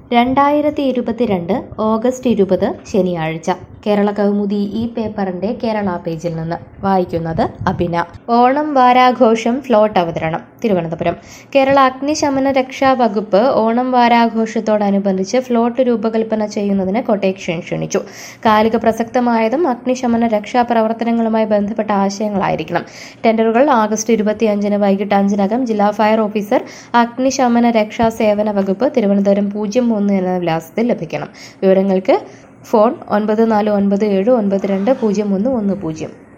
രണ്ടായിരത്തി ഇരുപത്തിരണ്ട് ഓഗസ്റ്റ് ഇരുപത് ശനിയാഴ്ച കേരള കൗമുദി ഈ പേപ്പറിന്റെ കേരള പേജിൽ നിന്ന് വായിക്കുന്നത് അഭിന ഓണം വാരാഘോഷം ഫ്ലോട്ട് അവതരണം തിരുവനന്തപുരം കേരള അഗ്നിശമന രക്ഷാ വകുപ്പ് ഓണം വാരാഘോഷത്തോടനുബന്ധിച്ച് ഫ്ലോട്ട് രൂപകൽപ്പന ചെയ്യുന്നതിന് കൊട്ടേഷൻ ക്ഷണിച്ചു കാലിക പ്രസക്തമായതും അഗ്നിശമന രക്ഷാ പ്രവർത്തനങ്ങളുമായി ബന്ധപ്പെട്ട ആശയങ്ങളായിരിക്കണം ടെൻഡറുകൾ ആഗസ്റ്റ് ഇരുപത്തിയഞ്ചിന് വൈകിട്ട് അഞ്ചിനകം ജില്ലാ ഫയർ ഓഫീസർ അഗ്നിശമന രക്ഷാ സേവന വകുപ്പ് തിരുവനന്തപുരം പൂജ്യം മൂന്ന് എന്ന വിലാസത്തിൽ ലഭിക്കണം വിവരങ്ങൾക്ക് ഫോൺ ഒൻപത് നാല് ഒൻപത് ഏഴ് ഒൻപത് രണ്ട് പൂജ്യം ഒന്ന് ഒന്ന് പൂജ്യം